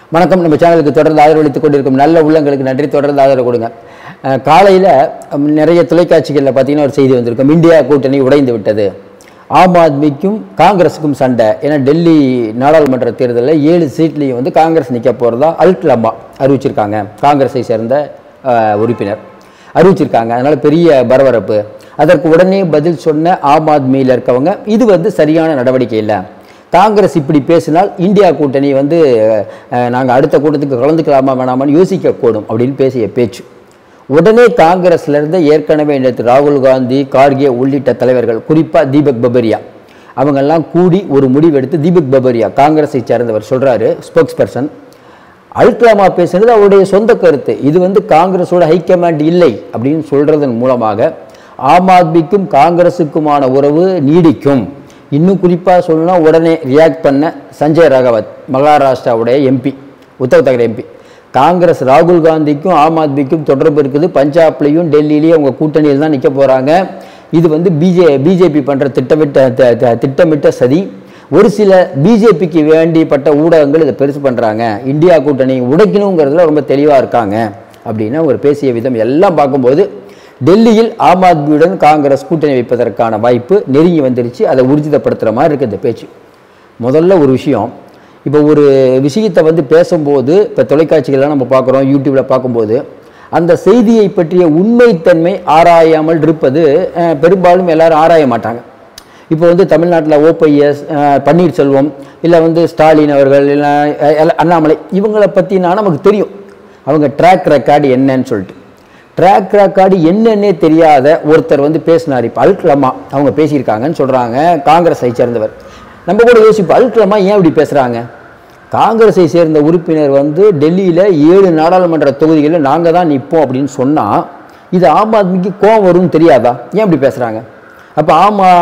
வணக்கம் நம்ம சேனலுக்கு தொடர்ந்து ஆதரவளித்துக் கொண்டிருக்கும் நல்ல உள்ளங்களுக்கு நன்றி தொடர்ந்து ஆதரவு கொடுங்க அஹ், காலையில ம், நிறைய தொலைக்காட்சிகளில் பார்த்தீங்கன்னா ஒரு செய்தி வந்திருக்கும் இந்தியா கூட்டணி உடைந்து விட்டது ஆம் ஆத்மிக்கும் காங்கிரஸுக்கும் சண்டை ஏன்னா டெல்லி நாடாளுமன்ற தேர்தலில் ஏழு சீட்லேயும் வந்து காங்கிரஸ் நிற்க போகிறதா அல்ட் லம்பா அறிவிச்சிருக்காங்க காங்கிரஸை சேர்ந்த அஹ், உறுப்பினர் அறிவிச்சிருக்காங்க அதனால பெரிய பரபரப்பு அதற்கு உடனே பதில் சொன்ன ஆம் ஆத்மியில் இருக்கவங்க இது வந்து சரியான நடவடிக்கை இல்லை காங்கிரஸ் இப்படி பேசினால் இந்தியா கூட்டணி வந்து நாங்கள் அடுத்த கூட்டத்துக்கு கலந்துக்கலாமா வேணாமான்னு யோசிக்கக்கூடும் அப்படின்னு பேசிய பேச்சு உடனே காங்கிரஸ்ல இருந்து ஏற்கனவே நேற்று ராகுல் காந்தி கார்கே உள்ளிட்ட தலைவர்கள் குறிப்பாக தீபக் பபரியா அவங்கெல்லாம் கூடி ஒரு முடிவெடுத்து தீபக் பபரியா காங்கிரஸை சேர்ந்தவர் சொல்றாரு ஸ்போக்ஸ் பர்சன் அல்கலாமா பேசுனது அவருடைய சொந்த கருத்து இது வந்து காங்கிரஸோட ஹைகமாண்ட் இல்லை அப்படின்னு சொல்றதன் மூலமாக ஆம் ஆத்மிக்கும் காங்கிரஸுக்குமான உறவு நீடிக்கும் இன்னும் குறிப்பாக சொல்லணும்னா உடனே ரியாக்ட் பண்ண சஞ்சய் ராகவத் மகாராஷ்டிராவுடைய MP Uddhav Thackeray MP Congress ராகுல் காந்திக்கும் ஆம் ஆத்மிக்கும் தொடர்பு இருக்குது பஞ்சாப்லேயும் டெல்லியிலையும் அவங்க கூட்டணியில் தான் நிற்க போகிறாங்க இது வந்து பிஜே பிஜேபி பண்ணுற திட்டமிட்ட த- த- திட்டமிட்ட சதி ஒரு சில பிஜேபிக்கு வேண்டிப்பட்ட ஊடகங்கள் இதை பெருசு பண்ணுறாங்க இந்தியா கூட்டணி உடைக்கணுங்கிறதுல ரொம்ப தெளிவாக இருக்காங்க அப்படின்னு அவர் பேசிய விதம் எல்லாம் பார்க்கும்போது டெல்லியில் ஆம் ஆத்மியுடன் காங்கிரஸ் கூட்டணி வைப்பதற்கான வாய்ப்பு நெருங்கி வந்துருச்சு அதை ஊர்ஜிதப்படுத்துகிற மாதிரி இருக்குது இந்த பேச்சு முதல்ல ஒரு விஷயம் இப்போ ஒரு விஷயத்தை வந்து பேசும்போது இப்போ தொலைக்காட்சிகள்லாம் நம்ம பார்க்குறோம் யூடியூப்பில் பார்க்கும்போது அந்த செய்தியை பற்றிய உண்மைத்தன்மை ஆராயாமல் இருப்பது அஹ், பெரும்பாலும் எல்லாரும் ஆராய மாட்டாங்க இப்போ வந்து தமிழ்நாட்டில் ஓபிஎஸ் பன்னீர்செல்வம் இல்லை வந்து ஸ்டாலின் அவர்கள் இல்லை அண்ணாமலை இவங்களை பற்றினா நமக்கு தெரியும் அவங்க ட்ராக் ரெக்கார்டு என்னன்னு சொல்லிட்டு ட்ராக் ரெக்கார்டு என்னன்னே தெரியாத ஒருத்தர் வந்து பேசினார் இப்போ அல்கலமா அவங்க பேசியிருக்காங்கன்னு சொல்கிறாங்க காங்கிரஸை சேர்ந்தவர் நம்ம கூட யோசிப்போம் அல்கலமா ஏன் இப்படி பேசுகிறாங்க காங்கிரஸை சேர்ந்த உறுப்பினர் வந்து டெல்லியில் ஏழு நாடாளுமன்ற தொகுதிகளில் நாங்கள் தான் நிற்போம் அப்படின்னு சொன்னால் இது ஆம் ஆத்மிக்கு கோவம் வரும்னு தெரியாதா ஏன் இப்படி பேசுகிறாங்க அப்போ ஆம் ஆ,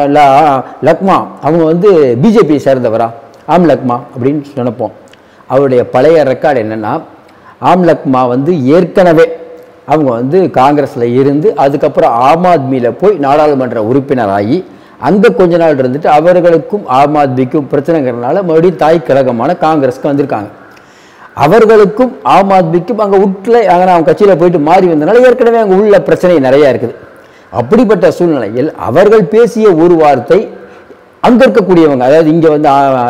ல- லக்மா அவங்க வந்து பிஜேபியை சேர்ந்தவரா ஆம் லக்மா அப்படின்னு நினைப்போம் அவருடைய பழைய ரெக்கார்டு என்னென்னா ஆம் லக்மா வந்து ஏற்கனவே அவங்க வந்து காங்கிரஸில் இருந்து அதுக்கப்புறம் ஆம் ஆத்மியில் போய் நாடாளுமன்ற உறுப்பினராகி அங்கே கொஞ்ச நாள் இருந்துட்டு அவர்களுக்கும் ஆம் ஆத்மிக்கும் பிரச்சனைங்கிறனால மறுபடியும் தாய் கழகமான காங்கிரஸ்க்கு வந்திருக்காங்க அவர்களுக்கும் ஆம் ஆத்மிக்கும் அங்கே உட்ல அங்கே அவங்க கட்சியில் போயிட்டு மாறி வந்தனால ஏற்கனவே அங்கே உள்ள பிரச்சனை நிறையா இருக்குது அப்படிப்பட்ட சூழ்நிலையில் அவர்கள் பேசிய ஒரு வார்த்தை அங்கே இருக்கக்கூடியவங்க அதாவது இங்கே வந்து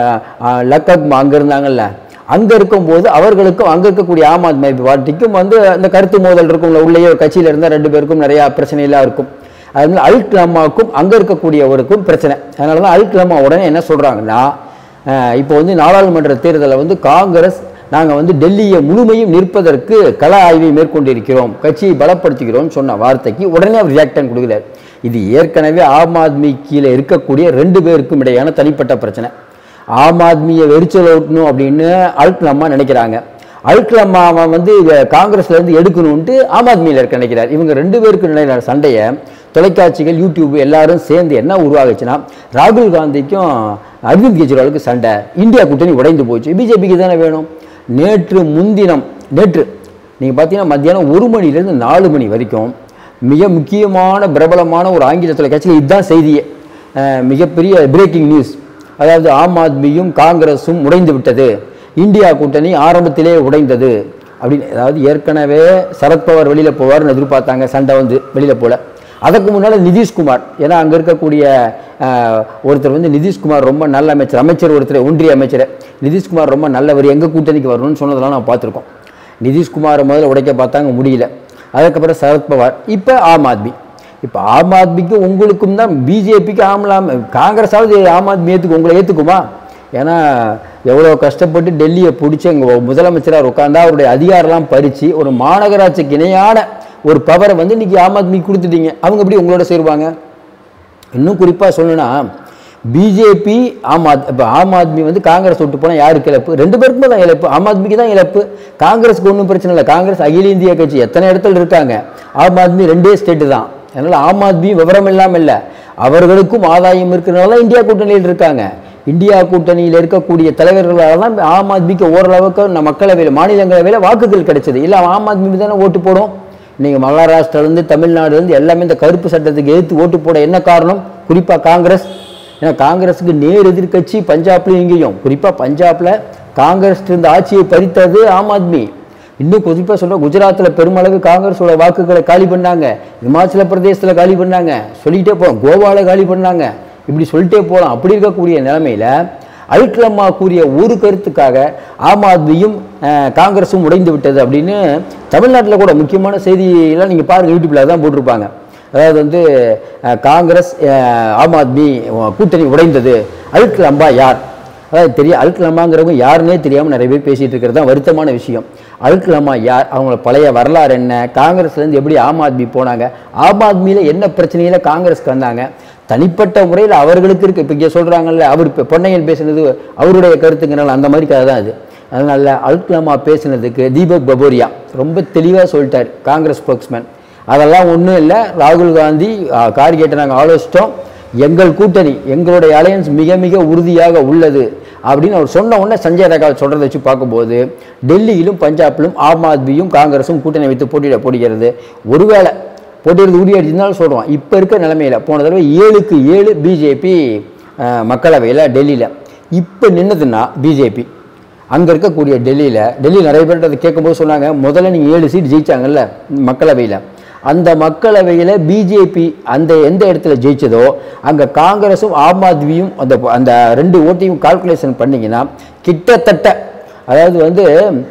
லக்கப் அங்கே இருந்தாங்கல்ல அங்கே இருக்கும்போது அவர்களுக்கும் அங்கே இருக்கக்கூடிய ஆம் ஆத்மி பார்ட்டிக்கும் வந்து அந்த கருத்து மோதல் இருக்கும்ல உள்ளேயே கட்சியில் இருந்தால் ரெண்டு பேருக்கும் நிறையா பிரச்சனையெல்லாம் இருக்கும் அதனால அல் கிளமாவுக்கும் அங்கே இருக்கக்கூடியவருக்கும் பிரச்சனை அதனால தான் அல் கிளமா உடனே என்ன சொல்கிறாங்கன்னா இப்போ வந்து நாடாளுமன்ற தேர்தலில் வந்து காங்கிரஸ் நாங்கள் வந்து டெல்லியை முழுமையும் நிற்பதற்கு கள ஆய்வை மேற்கொண்டிருக்கிறோம் கட்சியை பலப்படுத்துகிறோம்னு சொன்ன வார்த்தைக்கு உடனே அவர் ரியாக்டன் கொடுக்குறாரு இது ஏற்கனவே ஆம் ஆத்மி கீழே இருக்கக்கூடிய ரெண்டு பேருக்கும் இடையான தனிப்பட்ட பிரச்சனை ஆம் ஆத்மியை வெறிச்சல் ஓட்டணும் அப்படின்னு அல்கலம்மா நினைக்கிறாங்க அல்கலம்மாவை வந்து இவ காங்கிரஸ்ல இருந்து எடுக்கணும்ட்டு ஆம் ஆத்மியில் இருக்க நினைக்கிறார் இவங்க ரெண்டு பேருக்கு நினைக்கிற சண்டையை தொலைக்காட்சிகள் யூடியூப் எல்லாரும் சேர்ந்து என்ன உருவாகுச்சுன்னா ராகுல் காந்திக்கும் அரவிந்த் கெஜ்ரிவாலுக்கு சண்டை இந்தியா கூட்டணி உடைந்து போச்சு பிஜேபிக்கு தானே வேணும் நேற்று முன்தினம் நேற்று நீங்கள் பார்த்தீங்கன்னா மத்தியானம் ஒரு மணிலேருந்து நாலு மணி வரைக்கும் மிக முக்கியமான பிரபலமான ஒரு ஆங்கில தொலைக்காட்சியில் இதுதான் செய்தியே அஹ் மிகப்பெரிய பிரேக்கிங் நியூஸ் அதாவது ஆம் ஆத்மியும் காங்கிரஸும் உடைந்து விட்டது இந்தியா கூட்டணி ஆரம்பத்திலே உடைந்தது அப்படின்னு அதாவது ஏற்கனவே சரத்பவார் வெளியில் போவார்னு எதிர்பார்த்தாங்க சண்டை வந்து வெளியில் போல அதுக்கு முன்னால் நிதிஷ்குமார் ஏன்னா அங்கே இருக்கக்கூடிய அஹ், ஒருத்தர் வந்து நிதிஷ்குமார் ரொம்ப நல்ல அமைச்சர் அமைச்சர் ஒருத்தர் ஒன்றிய அமைச்சர் நிதிஷ்குமார் ரொம்ப நல்லவர் எங்கள் கூட்டணிக்கு வரணும்னு சொன்னதெல்லாம் நான் பார்த்துருக்கோம் நிதிஷ்குமாரை முதல்ல உடைக்க பார்த்தாங்க முடியல அதுக்கப்புறம் சரத்பவார் இப்போ ஆம் ஆத்மி இப்போ ஆம் ஆத்மிக்கும் உங்களுக்கும் தான் பிஜேபிக்கு ஆமலாம் காங்கிரஸாவது ஆம் ஆத்மி ஏற்றுக்கு உங்களை ஏற்றுக்குமா ஏன்னா எவ்வளோ கஷ்டப்பட்டு டெல்லியை பிடிச்சி அங்கே முதலமைச்சராக உட்காந்தா அவருடைய அதிகாரம்லாம் பறித்து ஒரு மாநகராட்சிக்கு இணையான ஒரு பவரை வந்து இன்னைக்கு ஆம் ஆத்மி கொடுத்துட்டீங்க அவங்க எப்படி உங்களோட சேருவாங்க இன்னும் குறிப்பாக சொல்லணும்னா பிஜேபி ஆம் ஆத் இப்போ ஆம் ஆத்மி வந்து காங்கிரஸ் விட்டு போனால் யாருக்கு இழப்பு ரெண்டு பேருக்குமே தான் இழப்பு ஆம் ஆத்மிக்கு தான் இழப்பு காங்கிரஸுக்கு ஒன்றும் பிரச்சனை இல்லை காங்கிரஸ் அகில இந்திய கட்சி எத்தனை இடத்துல இருக்காங்க ஆம் ஆத்மி ரெண்டே ஸ்டேட்டு தான் அதனால் ஆம் ஆத்மி விவரம் இல்லாமல் இல்லை அவர்களுக்கும் ஆதாயம் இருக்கிறனால இந்தியா கூட்டணியில் இருக்காங்க இந்தியா கூட்டணியில் இருக்கக்கூடிய தலைவர்களால் தான் ஆம் ஆத்மிக்கு ஓரளவுக்கு நம்ம மக்களவையில் மாநிலங்களவையில் வாக்குகள் கிடைச்சது இல்லை ஆம் ஆத்மி தானே ஓட்டு போடும் இன்னைக்கு மகாராஷ்டிராலேருந்து தமிழ்நாடுலேருந்து எல்லாமே இந்த கருப்பு சட்டத்துக்கு எதிர்த்து ஓட்டு போட என்ன காரணம் குறிப்பாக காங்கிரஸ் ஏன்னா காங்கிரஸுக்கு நேர் எதிர்க்கட்சி பஞ்சாப்லையும் இங்கேயும் குறிப்பாக பஞ்சாப்ல காங்கிரஸ் இருந்த ஆட்சியை பறித்தது ஆம் ஆத்மி இன்னும் குறிப்பாக சொல்கிறோம் குஜராத்தில் பெருமளவு காங்கிரஸோட வாக்குகளை காலி பண்ணாங்க இமாச்சல பிரதேசத்தில் காலி பண்ணாங்க சொல்லிக்கிட்டே போகலாம் கோவாவில் காலி பண்ணாங்க இப்படி சொல்லிட்டே போகலாம் அப்படி இருக்கக்கூடிய நிலைமையில அல்கலம்மா கூறிய ஒரு கருத்துக்காக ஆம் ஆத்மியும் அஹ், காங்கிரஸும் உடைந்து விட்டது அப்படின்னு தமிழ்நாட்டில் கூட முக்கியமான செய்தியெல்லாம் நீங்கள் பாருங்கள் யூடியூப்பில் தான் போட்டிருப்பாங்க அதாவது வந்து அஹ், காங்கிரஸ் அஹ், ஆம் ஆத்மி அஹ், கூட்டணி உடைந்தது அல்கலம்பா யார் அதாவது தெரியும் அல்கலமாங்கிறவங்க யாருன்னே தெரியாமல் நிறைய பேர் பேசிகிட்டு இருக்கிறது தான் வருத்தமான விஷயம் அல்கலமா யார் அவங்கள பழைய வரலாறு என்ன காங்கிரஸ்லேருந்து எப்படி ஆம் ஆத்மி போனாங்க ஆம் ஆத்மியில் என்ன பிரச்சனையில் காங்கிரஸ்க்கு வந்தாங்க தனிப்பட்ட முறையில் அவர்களுக்கு இருக்கு இப்போ இங்கே சொல்கிறாங்கல்ல அவர் இப்போ பொன்னையன் பேசுனது அவருடைய கருத்துங்கிறனால அந்த மாதிரி கதை தான் அது அதனால அல்கலமா பேசினதுக்கு தீபக் பபோரியா ரொம்ப தெளிவாக சொல்லிட்டார் காங்கிரஸ் ஸ்போக்ஸ்மேன் அதெல்லாம் ஒன்றும் இல்லை ராகுல் காந்தி கார்கேட்டை நாங்கள் ஆலோசித்தோம் எங்கள் கூட்டணி எங்களுடைய அலையன்ஸ் மிக மிக உறுதியாக உள்ளது அப்படின்னு அவர் சொன்ன உடனே சஞ்சய் ரகால் சொல்கிறத வச்சு பார்க்கும்போது டெல்லியிலும் பஞ்சாபிலும் ஆம் ஆத்மியும் காங்கிரஸும் கூட்டணி வைத்து போட்டியிட போடுகிறது ஒருவேளை போட்டியிடுறது உறுதியடிச்சிருந்தாலும் சொல்கிறோம் இப்போ இருக்க நிலைமையில் போன தடவை ஏழுக்கு ஏழு பிஜேபி மக்களவையில் டெல்லியில் இப்போ நின்னதுன்னா பிஜேபி அங்கே இருக்கக்கூடிய டெல்லியில் டெல்லியில் நிறைய பேர் அதை கேட்கும்போது சொன்னாங்க முதல்ல நீங்கள் ஏழு சீட் ஜெயிச்சாங்கல்ல மக்களவையில் அந்த மக்களவையில் பிஜேபி அந்த எந்த இடத்துல ஜெயிச்சதோ அங்கே காங்கிரஸும் ஆம் ஆத்மியும் அந்த அந்த ரெண்டு ஓட்டையும் கால்குலேஷன் பண்ணிங்கன்னா கிட்டத்தட்ட அதாவது வந்து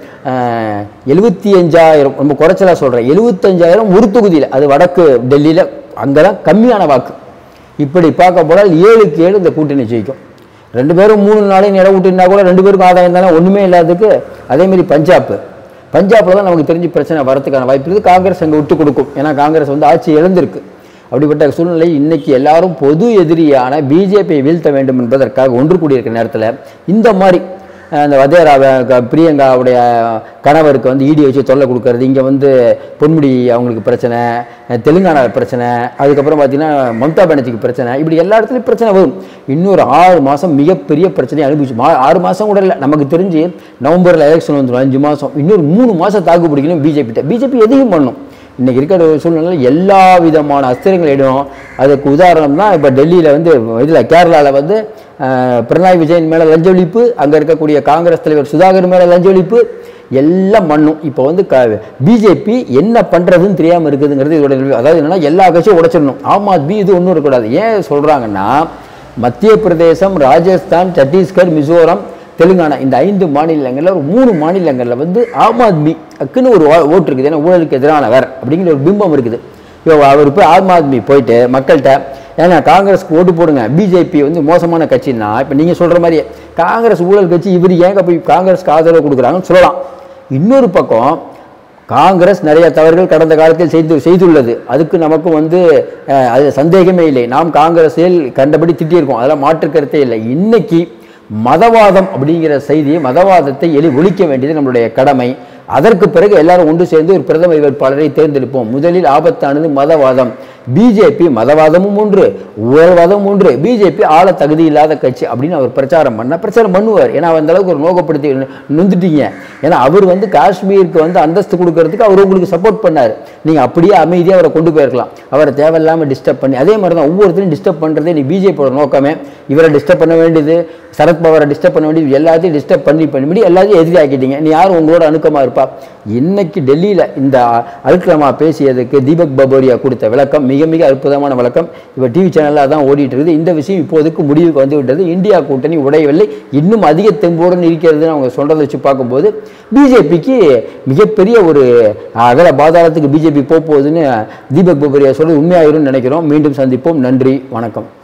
எழுபத்தி அஞ்சாயிரம் ரொம்ப குறைச்சலாக சொல்கிறேன் எழுபத்தஞ்சாயிரம் ஒரு தொகுதியில் அது வடக்கு டெல்லியில் அங்கே தான் கம்மியான வாக்கு இப்படி பார்க்க போனால் ஏழுக்கு ஏழு இந்த கூட்டணி ஜெயிக்கும் ரெண்டு பேரும் மூணு நாளையும் இடம் விட்டுனா கூட ரெண்டு பேருக்கும் ஆதாயம் தானே ஒன்றுமே இல்லாததுக்கு அதேமாரி பஞ்சாப் பஞ்சாப்ல தான் நமக்கு தெரிஞ்சு பிரச்சனை வரதுக்கான வாய்ப்பு இருக்குது காங்கிரஸ் அங்கே விட்டு கொடுக்கும் ஏன்னா காங்கிரஸ் வந்து ஆட்சி இழந்திருக்கு அப்படிப்பட்ட சூழ்நிலை இன்னைக்கு எல்லாரும் பொது எதிரியான பிஜேபியை வீழ்த்த வேண்டும் என்பதற்காக ஒன்று கூடியிருக்கிற நேரத்தில் இந்த மாதிரி அஹ், இந்த வதேராவை க- பிரியங்காவுடைய கணவருக்கு வந்து இடி வச்சு தொல்லை கொடுக்கறது இங்கே வந்து பொன்முடி அவங்களுக்கு பிரச்சனை அஹ், தெலுங்கானா பிரச்சனை அதுக்கப்புறம் பார்த்தீங்கன்னா மம்தா பானர்ஜிக்கு பிரச்சனை இப்படி எல்லா இடத்துலையும் பிரச்சனை வரும் இன்னொரு ஆறு மாதம் மிகப்பெரிய பிரச்சனையை அனுபவிச்சு மா ஆறு மாதம் கூட இல்லை நமக்கு தெரிஞ்சு நவம்பரில் எலெக்ஷன் வந்துடும் அஞ்சு மாதம் இன்னொரு மூணு மாதம் தாக்கு பிடிக்கணும் பிஜேபி பிஜேபி எதையும் பண்ணும் இன்னைக்கு இருக்கிற ஒரு சூழ்நிலையில் எல்லா விதமான அஸ்திரங்களிடம் அதுக்கு உதாரணம் தான் இப்போ டெல்லியில் வந்து இதில் கேரளாவில் வந்து அஹ், பினராயி விஜயன் மேலே லஞ்ச ஒழிப்பு அங்கே இருக்கக்கூடிய காங்கிரஸ் தலைவர் சுதாகர் மேலே லஞ்ச ஒழிப்பு எல்லாம் பண்ணும் இப்போ வந்து க பிஜேபி என்ன பண்ணுறதுன்னு தெரியாமல் இருக்குதுங்கிறது இதோட நிலைமை. அதாவது என்னன்னா எல்லா கட்சியும் உடைச்சிடணும் ஆம் ஆத்மி இது ஒன்றும் இருக்கக்கூடாது ஏன் சொல்கிறாங்கன்னா மத்திய பிரதேசம் ராஜஸ்தான் சத்தீஸ்கர் மிசோரம் தெலுங்கானா இந்த ஐந்து மாநிலங்களில் ஒரு மூணு மாநிலங்களில் வந்து ஆம் ஆத்மிக்குன்னு ஒரு ஓ- ஓட்டு இருக்குது ஏன்னா ஊழலுக்கு எதிரானவர் அப்படிங்கிற ஒரு பிம்பம் இருக்குது இப்போ அவர் போய் ஆம் ஆத்மி போயிட்டு மக்கள்கிட்ட ஏன்னா காங்கிரஸ்க்கு ஓட்டு போடுங்க பிஜேபி வந்து மோசமான கட்சின்னா இப்போ நீங்கள் சொல்கிற மாதிரியே காங்கிரஸ் ஊழல் கட்சி இவர் ஏங்க போய் காங்கிரஸ்க்கு ஆதரவு கொடுக்குறாங்கன்னு சொல்லலாம் இன்னொரு பக்கம் காங்கிரஸ் நிறைய தவறுகள் கடந்த காலத்தில் செய்து செய்துள்ளது அதுக்கு நமக்கு வந்து அஹ், அது சந்தேகமே இல்லை நாம் காங்கிரஸில் கண்டபடி திட்டியிருக்கோம் அதெல்லாம் மாற்று கருத்தே இல்லை இன்னைக்கு மதவாதம் அப்படிங்கிற செய்தியை மதவாதத்தை எளி ஒழிக்க வேண்டியது நம்மளுடைய கடமை அதற்கு பிறகு எல்லாரும் ஒன்று சேர்ந்து ஒரு பிரதம வேட்பாளரை தேர்ந்தெடுப்போம் முதலில் ஆபத்தானது மதவாதம் பிஜேபி மதவாதமும் ஒன்று ஊழல்வாதமும் ஒன்று பிஜேபி ஆள தகுதி இல்லாத கட்சி அப்படின்னு அவர் பிரச்சாரம் பண்ண பிரச்சாரம் பண்ணுவார் ஏன்னா அந்த அளவுக்கு ஒரு நோக்கப்படுத்தி நொந்துட்டீங்க ஏன்னா அவர் வந்து காஷ்மீருக்கு வந்து அந்தஸ்து கொடுக்கறதுக்கு அவர் உங்களுக்கு சப்போர்ட் பண்ணார் நீங்கள் அப்படியே அமைதியாக அவரை கொண்டு போயிருக்கலாம் அவரை தேவையில்லாமல் டிஸ்டர்ப் பண்ணி அதே மாதிரி தான் ஒவ்வொருத்தரையும் டிஸ்டர்ப் பண்ணுறதே நீ பிஜேபியோட நோக்கமே இவரை டிஸ்டர்ப் பண்ண வேண்டியது சரத்பவாரை டிஸ்டர்ப் பண்ண வேண்டியது எல்லாத்தையும் டிஸ்டர்ப் பண்ணி பண்ணி எல்லாத்தையும் எதிரி ஆக்கிட்டீங்க நீ யாரும் உங்களோட அணுக்கமாக இருப்பா இன்னைக்கு டெல்லியில் இந்த அல்கலமா பேசியதுக்கு தீபக் பபோரியா கொடுத்த விளக்கம் மிக மிக அற்புதமான விளக்கம் இப்போ டிவி சேனலில் தான் ஓடிட்டு இருக்குது இந்த விஷயம் இப்போதைக்கு முடிவுக்கு வந்து விட்டது இந்தியா கூட்டணி உடையவில்லை இன்னும் அதிக தெம்போடுன்னு இருக்கிறதுன்னு அவங்க சொல்றதை வச்சு பார்க்கும்போது பிஜேபிக்கு மிகப்பெரிய ஒரு அகல பாதாளத்துக்கு பிஜேபி போகுதுன்னு தீபக் பபோரியா சொல்றது உண்மையாயிரும்னு நினைக்கிறோம் மீண்டும் சந்திப்போம் நன்றி வணக்கம்